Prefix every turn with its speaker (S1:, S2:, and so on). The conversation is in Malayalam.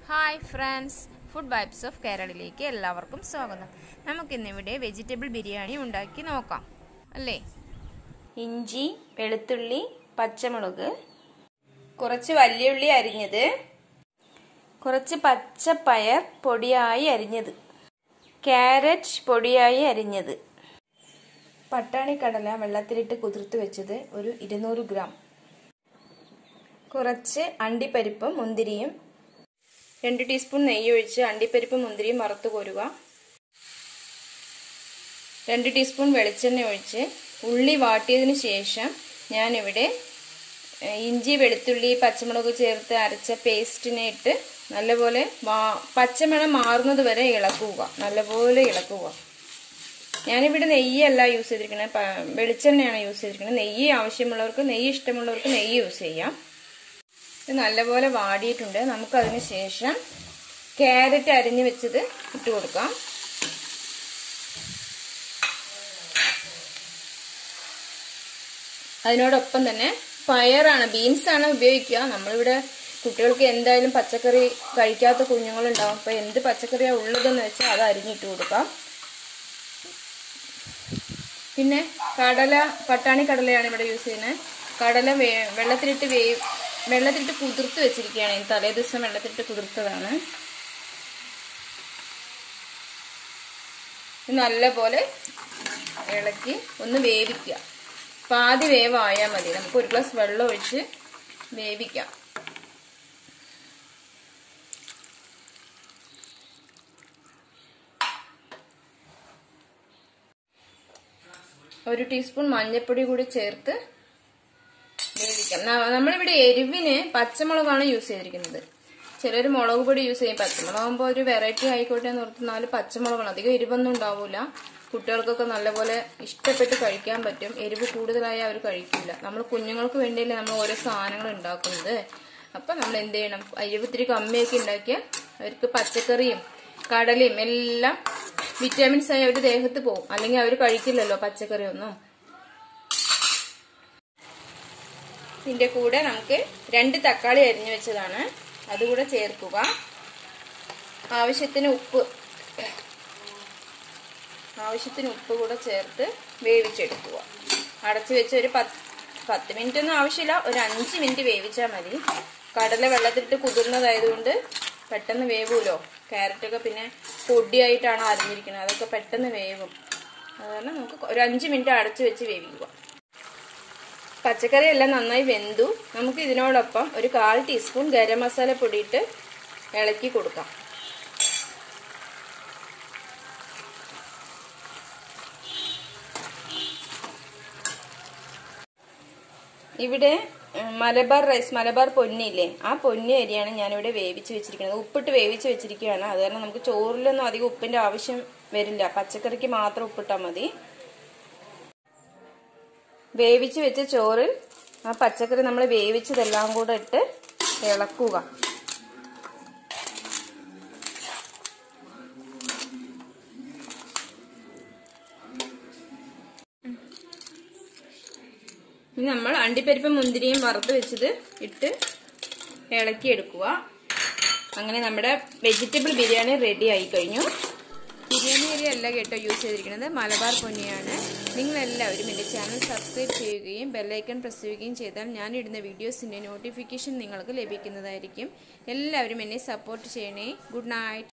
S1: hi friends food vibes of കേരളയിലേക്ക് എല്ലാവർക്കും സ്വാഗതം നമുക്കിന്നിവിടെ വെജിറ്റബിൾ ബിരിയാണി ഉണ്ടാക്കി നോക്കാം അല്ലേ
S2: ഇഞ്ചി വെളുത്തുള്ളി പച്ചമുളക് കുറച്ച് വലിയുള്ളി അരിഞ്ഞത് കുറച്ച് പച്ചപ്പയർ പൊടിയായി അരിഞ്ഞത് ക്യാരറ്റ് പൊടിയായി അരിഞ്ഞത് പട്ടാണിക്കടല വെള്ളത്തിലിട്ട് കുതിർത്ത് വെച്ചത് ഒരു ഇരുന്നൂറ് ഗ്രാം കുറച്ച് അണ്ടിപ്പരിപ്പും മുന്തിരിയും രണ്ട് ടീസ്പൂൺ നെയ്യ് ഒഴിച്ച് അണ്ടിപ്പരിപ്പും മുന്തിരിയും വറുത്ത് കോരുക രണ്ട് ടീസ്പൂൺ വെളിച്ചെണ്ണ ഒഴിച്ച് ഉള്ളി വാട്ടിയതിന് ശേഷം ഞാനിവിടെ ഇഞ്ചി വെളുത്തുള്ളി പച്ചമുളക് ചേർത്ത് അരച്ച പേസ്റ്റിനെ ഇട്ട് നല്ലപോലെ പച്ചമണം മാറുന്നത് വരെ ഇളക്കുക നല്ലപോലെ ഇളക്കുക ഞാനിവിടെ നെയ്യല്ല യൂസ് ചെയ്തിരിക്കുന്നത് വെളിച്ചെണ്ണയാണ് യൂസ് ചെയ്തിരിക്കുന്നത് നെയ്യ് ആവശ്യമുള്ളവർക്ക് നെയ്യ് ഇഷ്ടമുള്ളവർക്ക് നെയ്യ് യൂസ് ചെയ്യാം ഇത് നല്ലപോലെ വാടിയിട്ടുണ്ട് നമുക്കതിന് ശേഷം ക്യാരറ്റ് അരിഞ്ഞു വെച്ചത് ഇട്ട് കൊടുക്കാം അതിനോടൊപ്പം തന്നെ പയറാണ് ബീൻസ് ആണ് ഉപയോഗിക്കുക നമ്മളിവിടെ കുട്ടികൾക്ക് എന്തായാലും പച്ചക്കറി കഴിക്കാത്ത കുഞ്ഞുങ്ങളുണ്ടാവും അപ്പൊ എന്ത് പച്ചക്കറിയാണ് ഉള്ളതെന്ന് വെച്ചാൽ അത് അരിഞ്ഞിട്ട് കൊടുക്കാം പിന്നെ കടല പട്ടാണി കടലയാണ് ഇവിടെ യൂസ് ചെയ്യുന്നത് കടല വേ വെള്ളത്തിലിട്ട് വേ വെള്ളത്തിലിട്ട് കുതിർത്ത് വെച്ചിരിക്കുകയാണ് തലേ ദിവസം വെള്ളത്തിലിട്ട് കുതിർത്തതാണ് നല്ലപോലെ ഇളക്കി ഒന്ന് വേവിക്കുക പാതി വേവായാൽ മതി നമുക്ക് ഒരു ഗ്ലാസ് വെള്ളം ഒഴിച്ച് വേവിക്കാം ഒരു ടീസ്പൂൺ മഞ്ഞൾപ്പൊടി കൂടി ചേർത്ത് വേവിക്കാം നമ്മളിവിടെ എരിവിന് പച്ചമുളകാണ് യൂസ് ചെയ്തിരിക്കുന്നത് ചിലർ മുളക് പൊടി യൂസ് ചെയ്യും പച്ചമുളകാകുമ്പോൾ ഒരു വെറൈറ്റി ആയിക്കോട്ടെ എന്ന് ഓർത്ത് നാല് പച്ചമുളകാണ് അധികം എരിവൊന്നും ഉണ്ടാവില്ല കുട്ടികൾക്കൊക്കെ നല്ലപോലെ ഇഷ്ടപ്പെട്ട് കഴിക്കാൻ പറ്റും എരിവ് കൂടുതലായി അവർ കഴിക്കില്ല നമ്മൾ കുഞ്ഞുങ്ങൾക്ക് വേണ്ടിയല്ലേ നമ്മൾ ഓരോ സാധനങ്ങൾ ഉണ്ടാക്കുന്നത് അപ്പം നമ്മൾ എന്ത് ചെയ്യണം എരിവ് ഇത്തിരി കമ്മിയൊക്കെ ഉണ്ടാക്കിയാൽ അവർക്ക് പച്ചക്കറിയും കടലയും എല്ലാം വിറ്റാമിൻസ് ആയി അവർ ദേഹത്ത് പോകും അല്ലെങ്കിൽ അവർ കഴിക്കില്ലല്ലോ പച്ചക്കറി ഒന്നും ഇതിന്റെ കൂടെ നമുക്ക് രണ്ട് തക്കാളി അരിഞ്ഞു വെച്ചതാണ് അതുകൂടെ ചേർക്കുക ആവശ്യത്തിന് ഉപ്പ് ആവശ്യത്തിന് ഉപ്പ് കൂടെ ചേർത്ത് വേവിച്ചെടുക്കുക അടച്ചു വെച്ച് ഒരു പത്ത് പത്ത് മിനിറ്റ് ഒന്നും ആവശ്യമില്ല ഒരു അഞ്ച് മിനിറ്റ് വേവിച്ചാൽ മതി കടല വെള്ളത്തിലിട്ട് കുതിർന്നതായതുകൊണ്ട് പെട്ടെന്ന് വേവുമല്ലോ ക്യാരറ്റൊക്കെ പിന്നെ പൊടിയായിട്ടാണ് അരിഞ്ഞിരിക്കുന്നത് അതൊക്കെ പെട്ടെന്ന് വേവും അതുകാരണം നമുക്ക് ഒരു അഞ്ച് മിനിറ്റ് അടച്ചു വെച്ച് വേവിക്കുക പച്ചക്കറി എല്ലാം നന്നായി വെന്തു നമുക്ക് ഇതിനോടൊപ്പം ഒരു കാൽ ടീസ്പൂൺ ഗരം മസാല പൊടിയിട്ട് ഇളക്കി കൊടുക്കാം ഇവിടെ മലബാർ റൈസ് മലബാർ പൊന്നിയില്ലേ ആ പൊന്നി അരിയാണ് ഞാനിവിടെ വേവിച്ച് വെച്ചിരിക്കുന്നത് ഉപ്പിട്ട് വേവിച്ച് വെച്ചിരിക്കുകയാണ് അത് കാരണം നമുക്ക് ചോറിലൊന്നും അധികം ഉപ്പിന്റെ ആവശ്യം വരില്ല പച്ചക്കറിക്ക് മാത്രം ഉപ്പിട്ടാൽ മതി വേവിച്ച് വെച്ച ചോറിൽ ആ പച്ചക്കറി നമ്മൾ വേവിച്ചതെല്ലാം കൂടെ ഇട്ട് ഇളക്കുക ഇനി നമ്മൾ അണ്ടിപ്പരിപ്പ് മുന്തിരിയും വറുത്ത് വെച്ചത് ഇട്ട് ഇളക്കി എടുക്കുക അങ്ങനെ നമ്മുടെ വെജിറ്റബിൾ ബിരിയാണി റെഡി ആയി കഴിഞ്ഞു
S1: ബിരിയാണി അരി അല്ല കേട്ടോ യൂസ് ചെയ്തിരിക്കുന്നത് മലബാർ പൊന്നിയാണ് നിങ്ങളെല്ലാവരും എൻ്റെ ചാനൽ സബ്സ്ക്രൈബ് ചെയ്യുകയും ബെല്ലൈക്കൺ പ്രസ് ചെയ്യുകയും ചെയ്താൽ ഞാനിടുന്ന വീഡിയോസിൻ്റെ നോട്ടിഫിക്കേഷൻ നിങ്ങൾക്ക് ലഭിക്കുന്നതായിരിക്കും എല്ലാവരും എന്നെ സപ്പോർട്ട് ചെയ്യണേ ഗുഡ് നൈറ്റ്